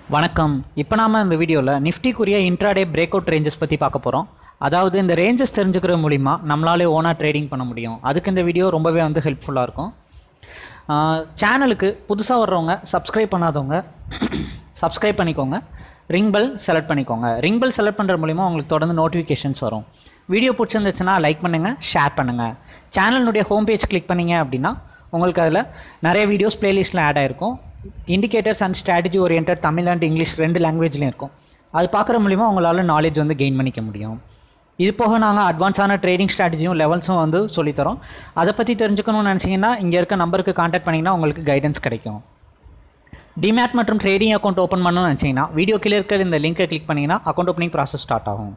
வணக்கம் இப்போ நாம இந்த வீடியோவில் நிஃப்டிக்குரிய இன்ட்ராடே பிரேக் அவுட் ரேஞ்சஸ் பற்றி பார்க்க போகிறோம் அதாவது இந்த ரேஞ்சஸ் தெரிஞ்சுக்கிற மூலிமா நம்மளாலே ஓனாக ட்ரேடிங் பண்ண முடியும் அதுக்கு இந்த வீடியோ ரொம்பவே வந்து ஹெல்ப்ஃபுல்லாக இருக்கும் சேனலுக்கு புதுசாக வர்றவங்க சப்ஸ்கிரைப் பண்ணாதவங்க சப்ஸ்கிரைப் பண்ணிக்கோங்க ரிங் பெல் செலக்ட் பண்ணிக்கோங்க ரிங் பெல் செலக்ட் பண்ணுற மூலிமா உங்களுக்கு தொடர்ந்து நோட்டிஃபிகேஷன்ஸ் வரும் வீடியோ பிடிச்சிருந்துச்சுன்னா லைக் பண்ணுங்கள் ஷேர் பண்ணுங்கள் சேனலினுடைய ஹோம் பேஜ் கிளிக் பண்ணீங்க அப்படின்னா உங்களுக்கு அதில் நிறைய வீடியோஸ் பிளேலிஸ்ட்டில் ஆட் ஆகிருக்கும் indicators and strategy orient Tamil and English ரெண்டு லாங்குவேஜ்லையும் இருக்கும் அது பார்க்குற மூலிமா உங்களால் நாலேஜ் வந்து கெயின் பண்ணிக்க முடியும் இது போக நாங்கள் அட்வான்ஸான ட்ரேடிங் ஸ்ட்ராட்டஜியும் லெவல்ஸும் வந்து சொல்லித்தரோம் அதை பற்றி தெரிஞ்சுக்கணும்னு நினச்சிங்கன்னா இங்கே இருக்க நம்பருக்கு காண்டாக்ட் பண்ணிங்கன்னா உங்களுக்கு கைடன்ஸ் கிடைக்கும் டிமேட் மற்றும் ட்ரேடிங் அக்கௌண்ட் ஓப்பன் பண்ணணும்னு நினச்சிங்கன்னா வீடியோ கீழே இருக்கிற இந்த லிங்கை கிளிக் பண்ணிங்கன்னா அக்கௌண்ட் ஓப்பனிங் ப்ராசஸ் ஸ்டார்ட் ஆகும்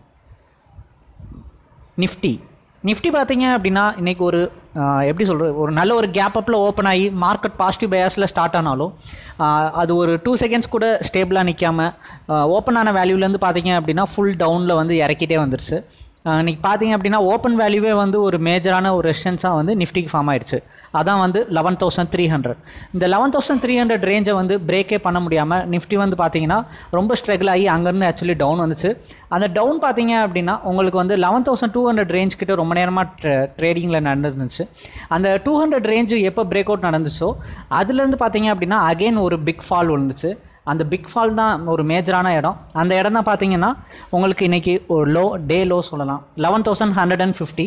நிஃப்டி நிஃப்டி பார்த்தீங்க அப்படின்னா இன்றைக்கி ஒரு ஆஹ், எப்படி சொல்கிறது ஒரு நல்ல ஒரு கேப் அப்பில் ஓப்பன் ஆகி மார்க்கெட் பாசிட்டிவ் பயாஸில் ஸ்டார்ட் ஆனாலும் ஆஹ், அது ஒரு டூ செகண்ட்ஸ் கூட ஸ்டேபிளாக நிற்காம ஓப்பன் ஆன வேல்யூலேருந்து பார்த்தீங்க அப்படின்னா ஃபுல் டவுனில் வந்து இறக்கிட்டே வந்துருச்சு ஆஹ், இன்னைக்கு பார்த்தீங்க அப்படின்னா ஓப்பன் வேல்யூவே வந்து ஒரு மேஜரான ஒரு ரெஷன்ஸாக வந்து நிஃப்டிக்கு ஃபார்ம் ஆயிடுச்சு அதான் வந்து லெவன் தௌசண்ட் த்ரீ ஹண்ட்ரட் இந்த லெவன் தௌசண்ட் த்ரீ ஹண்ட்ரட் ரேஞ்சை வந்து பிரேக்கே பண்ண முடியாமல் நிஃப்டி வந்து பார்த்தீங்கன்னா ரொம்ப ஸ்ட்ரகிள் ஆகி அங்கேருந்து ஆக்சுவலி டவுன் வந்துச்சு அந்த டவுன் பார்த்தீங்க அப்படின்னா உங்களுக்கு வந்து eleven thousand two hundred range கிட்ட ரொம்ப நேரமாக ட்ரேடிங்கில் நடந்துருந்துச்சு அந்த டூ ஹண்ட்ரட் ரேஞ்சு எப்போ பிரேக் அவுட் நடந்துச்சோ அதுலேருந்து பார்த்தீங்க அப்படின்னா அகைன் ஒரு பிக் ஃபால் விழுந்துச்சு அந்த பிக் ஃபால் தான் ஒரு மேஜரான இடம் அந்த இடம் தான் பார்த்தீங்கன்னா உங்களுக்கு இன்றைக்கி ஒரு லோ டே லோ சொல்லலாம் eleven thousand hundred and fifty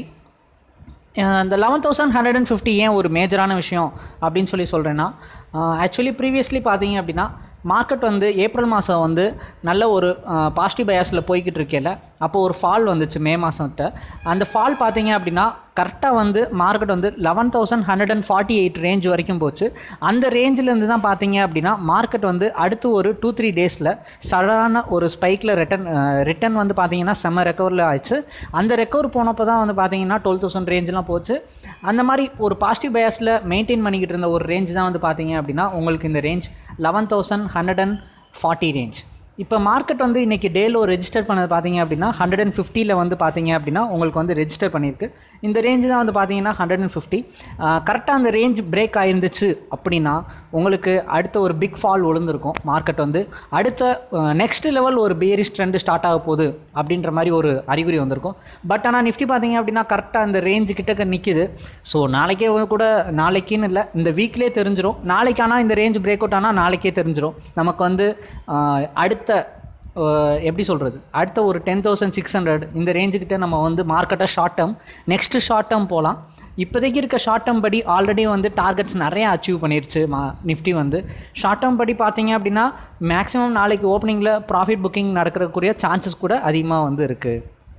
இந்த eleven thousand hundred and fifty ஏன் ஒரு மேஜரான விஷயம் அப்படின்னு சொல்லி சொல்கிறேன்னா ஆக்சுவலி ப்ரீவியஸ்லி பார்த்தீங்க அப்படின்னா மார்க்கெட் வந்து ஏப்ரல் மாதம் வந்து நல்ல ஒரு பாசிட்டிவ் பயாஸில் போய்கிட்டு இருக்கேல அப்போ ஒரு ஃபால் வந்துச்சு மே மாதம்கிட்ட அந்த ஃபால் பார்த்தீங்க அப்படின்னா கரெக்டாக வந்து மார்க்கெட் வந்து eleven thousand hundred and forty eight range வரைக்கும் போச்சு அந்த ரேஞ்சிலேருந்து தான் பார்த்தீங்க அப்படின்னா மார்க்கெட் வந்து அடுத்து ஒரு டூ த்ரீ டேஸில் சடனான ஒரு ஸ்பைக்கில் ரிட்டன் ரிட்டன் வந்து பார்த்தீங்கன்னா செம்ம ரெக்கவரில் ஆயிடுச்சு அந்த ரெக்கவர் போனப்போ தான் வந்து பார்த்தீங்கன்னா டுவெல் தௌசண்ட் ரேஞ்செலாம் போச்சு அந்த மாதிரி ஒரு பாசிட்டிவ் பயாஸில் மெயின்டைன் பண்ணிக்கிட்டு இருந்த ஒரு ரேஞ்ச் தான் வந்து பார்த்தீங்க அப்படின்னா உங்களுக்கு இந்த range eleven thousand hundred and forty range இப்போ மார்க்கெட் வந்து இன்றைக்கி டேலோ ரெஜிஸ்டர் பண்ணது பார்த்தீங்க அப்படின்னா ஹண்ட்ரட் அண்ட் ஃபிஃப்டியில் வந்து பார்த்தீங்க அப்படின்னா உங்களுக்கு வந்து ரெஜிஸ்டர் பண்ணியிருக்கு இந்த ரேஞ்சு தான் வந்து பார்த்தீங்கன்னா ஹண்ட்ரட் அண்ட் ஃபிஃப்டி கரெக்டாக அந்த ரேஞ்ச் பிரேக் ஆயிருந்துச்சு அப்படின்னா உங்களுக்கு அடுத்த ஒரு பிக் ஃபால் விழுந்திருக்கும் மார்க்கெட் வந்து அடுத்த நெக்ஸ்ட் லெவல் ஒரு பேரிஸ் ட்ரெண்டு ஸ்டார்ட் ஆக போகுது அப்படின்ற மாதிரி ஒரு அறிகுறி வந்திருக்கும் பட் ஆனால் நிஃப்டி பார்த்தீங்க அப்படின்னா கரெக்டாக அந்த ரேஞ்சு கிட்டக்க நிற்கிது ஸோ நாளைக்கே கூட நாளைக்குன்னு இல்லை இந்த வீக்லேயே தெரிஞ்சிடும் நாளைக்கு ஆனால் இந்த ரேஞ்ச் பிரேக் அவுட் ஆனால் நாளைக்கே தெரிஞ்சிடும் நமக்கு வந்து ஆஹ், அடுத்த ஆஹ், எப்படி சொல்கிறது அடுத்த ஒரு டென் தௌசண்ட் சிக்ஸ் ஹண்ட்ரட் இந்த ரேஞ்சுக்கிட்ட நம்ம வந்து மார்க்கெட்டை short term next short term போகலாம் இப்போதைக்கு இருக்க ஷார்ட் டேர்ம் படி ஆல்ரெடி வந்து டார்கெட்ஸ் நிறைய அச்சீவ் பண்ணிருச்சு மா நிஃப்டி வந்து ஷார்ட் டேர்ம் படி பார்த்தீங்க அப்படின்னா மேக்ஸிமம் நாளைக்கு ஓப்பனிங்கில் ப்ராஃபிட் புக்கிங் நடக்கிறக்குரிய சான்சஸ் கூட அதிகமாக வந்து இருக்குது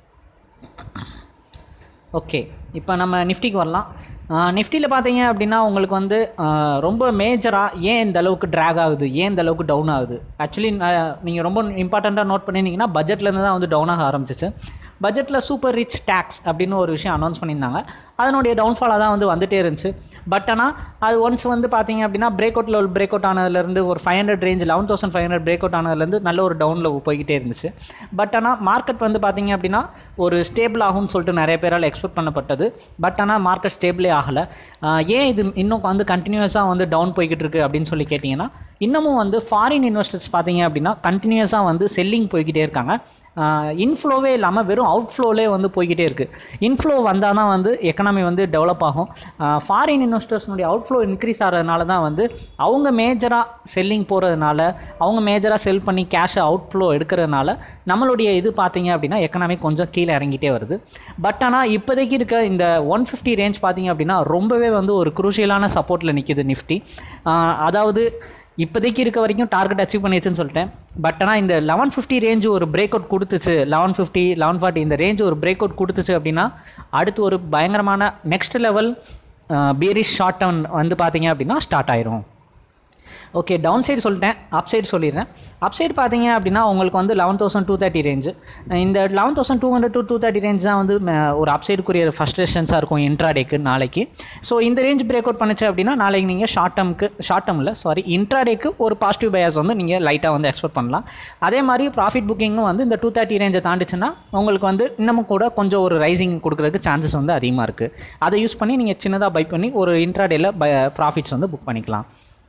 ஓகே இப்போ நம்ம நிஃப்டிக்கு வரலாம் நிஃப்டியில் பார்த்தீங்க அப்படின்னா உங்களுக்கு வந்து ஆஹ், ரொம்ப மேஜராக ஏன் இந்த அளவுக்கு ட்ராக் ஆகுது ஏன் இந்த அளவுக்கு டவுன் ஆகுது ஆக்சுவலி நீங்கள் ரொம்ப இம்பார்ட்டண்ட்டாக நோட் பண்ணியிருந்தீங்கன்னா பட்ஜெட்லேருந்து தான் வந்து டவுன் ஆக ஆரம்பிச்சிச்சு பட்ஜெட்டில் சூப்பர் ரிச் டேக்ஸ் அப்படின்னு ஒரு விஷயம் அனௌன்ஸ் பண்ணியிருந்தாங்க அதனுடைய டவுன்ஃபாலாக தான் வந்து வந்துட்டே இருந்துச்சு பட் ஆனால் அது ஒன்ஸ் வந்து பார்த்தீங்க அப்படின்னா break out level break out ஆனதுலேருந்து ஒரு five hundred range eleven thousand five hundred break out ஆனதுலேருந்து நல்ல ஒரு டவுனில் போய்கிட்டே இருந்துச்சு பட் ஆனால் மார்க்கெட் வந்து பார்த்தீங்க அப்படின்னா ஒரு ஸ்டேபிள் ஆகும்னு சொல்லிட்டு நிறைய பேரால் எக்ஸ்பெக்ட் பண்ணப்பட்டது பட் ஆனால் மார்க்கெட் ஸ்டேபிளே ஆகலை ஏன் இது இன்னும் வந்து கண்டினியூஸாக வந்து டவுன் போய்கிட்டு இருக்கு அப்படின்னு சொல்லி கேட்டிங்கன்னா இன்னமும் வந்து ஃபாரின் இன்வெஸ்டர்ஸ் பார்த்தீங்க அப்படின்னா கண்டினியூஸாக வந்து செல்லிங் போய்கிட்டே இருக்காங்க இன்ஃப்ளோவே இல்லாமல் வெறும் அவுட்ஃப்ளோலே வந்து போய்கிட்டே இருக்குது இன்ஃப்ளோ வந்தால் தான் வந்து எக்கனாமி வந்து டெவலப் ஆகும் ஃபாரின் இன்வெஸ்டர்ஸ்னுடைய அவுட்ஃப்ளோ இன்க்ரீஸ் ஆகிறதுனால தான் வந்து அவங்க மேஜராக செல்லிங் போகிறதுனால அவங்க மேஜராக செல் பண்ணி கேஷை அவுட்ஃப்ளோ எடுக்கிறதுனால நம்மளுடைய இது பார்த்தீங்க அப்படின்னா எக்கனாமி கொஞ்சம் கீழே இறங்கிட்டே வருது பட் ஆனால் இப்போதைக்கு இருக்க இந்த ஒன் ஃபிஃப்டி ரேஞ்ச் பார்த்தீங்க அப்படின்னா ரொம்பவே வந்து ஒரு குரூஷியலான சப்போர்ட்டில் நிற்கிது நிஃப்டி அதாவது இப்போதைக்கு இருக்க வரைக்கும் டார்கெட் அச்சீவ் பண்ணிடுச்சுன்னு சொல்லிட்டேன் பட் ஆனால் இந்த லெவன் ஃபிஃப்டி ரேஞ்சு ஒரு பிரேக் அவுட் கொடுத்துச்சு லெவன் ஃபிஃப்டி லெவன் ஃபார்ட்டி இந்த ரேஞ்சு ஒரு பிரேக் அவுட் கொடுத்துச்சு அப்படின்னா அடுத்து ஒரு பயங்கரமான next level bearish short turn வந்து பார்த்தீங்க அப்படின்னா ஸ்டார்ட் ஆயிரும் ஓகே டவுன் சைடு சொல்லிட்டேன் அப் சைடு சொல்லிடுறேன் அப் சைடு பார்த்தீங்க அப்படின்னா உங்களுக்கு வந்து eleven thousand two thirty range இந்த eleven thousand two hundred two two thirty range தான் வந்து ம, ஒரு அப் சைடுக்குரிய ஃபஸ்ட்ரேஷன்ஸாக இருக்கும் இன்ட்ராடேக்கு நாளைக்கு ஸோ இந்த ரேஞ்ச் பிரேக் அவுட் பண்ணுச்சு அப்படின்னா நாளைக்கு நீங்கள் ஷார்ட் டேர்முக்கு ஷார்ட் டேர்மில் சாரி இன்ட்ராடேக்கு ஒரு பாசிட்டிவ் பயாஸ் வந்து நீங்கள் லைட்டாக வந்து எக்ஸ்பெக்ட் பண்ணலாம் அதே மாதிரி ப்ராஃபிட் புக்கிங்கும் வந்து இந்த டூ தேர்ட்டி ரேஞ்சை தாண்டிச்சுன்னா உங்களுக்கு வந்து இன்னமும் கூட கொஞ்சம் ஒரு ரைசிங் கொடுக்குறதுக்கு சான்சஸ் வந்து அதிகமாக இருக்குது அதை யூஸ் பண்ணி நீங்கள் சின்னதாக பை பண்ணி ஒரு இன்ட்ராடேல பை ப்ராஃபிட்ஸ் வந்து புக் பண்ணிக்கலாம்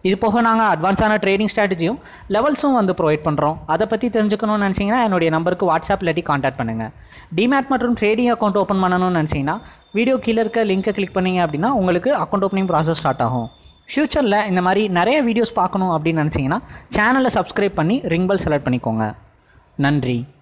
இது போக நாங்கள் அட்வான்ஸான ட்ரேடிங் ஸ்ட்ராட்டஜியும் லெவல்ஸும் வந்து ப்ரொவைட் பண்ணுறோம் அதை பற்றி தெரிஞ்சுக்கணும்னு நினச்சிங்கன்னா என்னுடைய நம்பருக்கு வாட்ஸ்அப் இல்லாட்டி காண்டாக்ட் பண்ணுங்கள் டிமேட் மற்றும் ட்ரேடிங் அக்கௌண்ட் ஓப்பன் பண்ணணும்னு நினச்சிங்கன்னா வீடியோ கீழே இருக்க லிங்க்கை கிளிக் பண்ணீங்க அப்படின்னா உங்களுக்கு அக்கௌண்ட் ஓப்பனிங் ப்ராசஸ் ஸ்டார்ட் ஆகும் ஃப்யூச்சரில் இந்த மாதிரி நிறைய வீடியோஸ் பார்க்கணும் அப்படின்னு நினச்சிங்கன்னா சேனலை சப்ஸ்கிரைப் பண்ணி ரிங் பெல் செலக்ட் பண்ணிக்கோங்க நன்றி